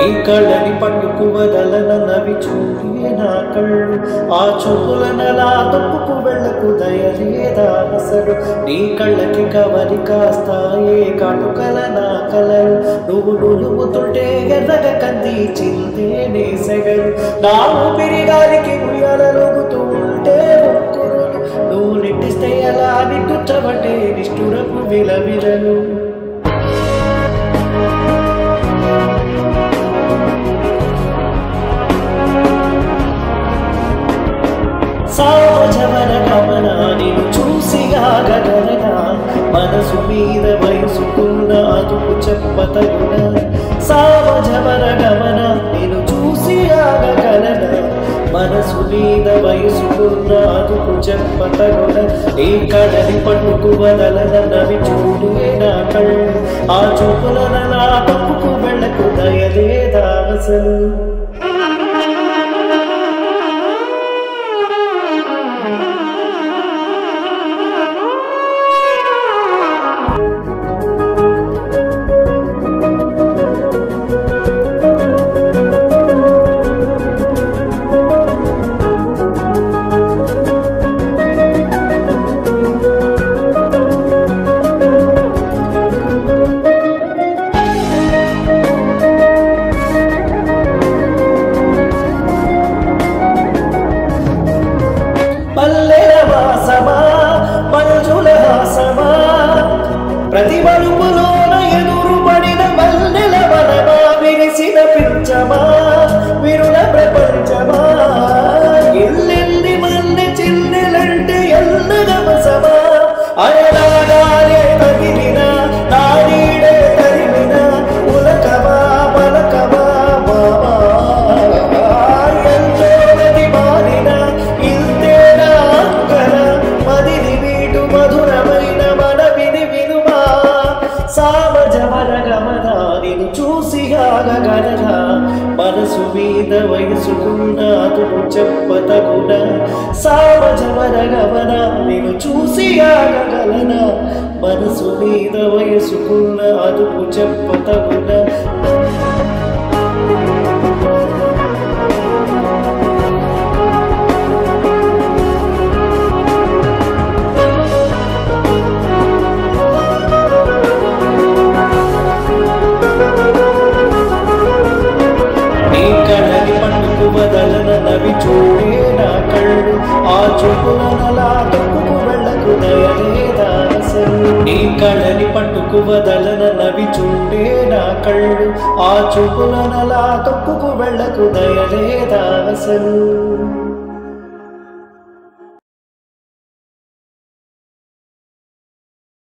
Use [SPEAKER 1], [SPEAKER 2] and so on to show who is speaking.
[SPEAKER 1] కళ్ళని పట్టుకు వదలనవి చూడే నా కళ్ళు ఆ చూపులనలా తప్పుకు వెళ్ళకు దయలేదా అసలు నీ కళ్ళకి కవరి కాస్తాయే కాటుకల నా కలలు నువ్వు నులుముతుంటే ఎర్రగ కంది చిందే నే సెగలు నా ఊపిరి గాలికి ఉయ్యాలలోగుతూ ఉంటే ముక్కులు నువ్వు నిట్టిస్తే ఎలా నిట్టుచ్చబట్టే నిష్ఠురపు విలవిలను సావజవన గమన నిన్ను చూసి ఆగగలనా మనసు మీద వయసుకున్న అదుపు చెప్పతగున సావజవన గమన నిన్ను చూసి ఆగగలనా మనసు మీద వయసుకున్న అదుపు చెప్పతగున ఈ కడలి పట్టుకు వదలనవి చూడే నా కళ్ళు ఆ చూపులన నా తప్పుకు వెళ్ళకు దయలేదా అసలు పల్లెల వాసమా మంజుల హాసమా ప్రతి మలుపులోన ఎదురు పడిన మల్లెల వనమా విరిసిన పించమా విరుల ప్రపంచమా ఎల్లెల్లి మల్లె చిన్నెలంటే ఎల్లగమసమా అయనాగానే తగిలిన నాడీడే తరిమిన ఉలకమా పలకమా మామా ఎంతో నది మారిన ఇంతేనా అంకర మదిని వీటు మధురమైన మనవిని వినుమా సామజమన గమన నిన్ను చూసి ఆగగలనా మనసు మీద వయసుకున్న అదుపు చెప్పతగున సామజమన గమన నిన్ను చూసి ఆగగలనా మనసు మీద వయసుకున్న అదుపు చెప్పతగున నీ కళ్ళని పట్టుకు వదలనవి చూడే నా కళ్ళు ఆ చూపులనలా తప్పుకు వెళ్ళకు దయలేదా అసలు నీ కళ్ళని పట్టుకు వదలనవి చూడే నా కళ్ళు ఆ చూపులనలా తప్పుకు వెళ్ళకు దయలేదా అసలు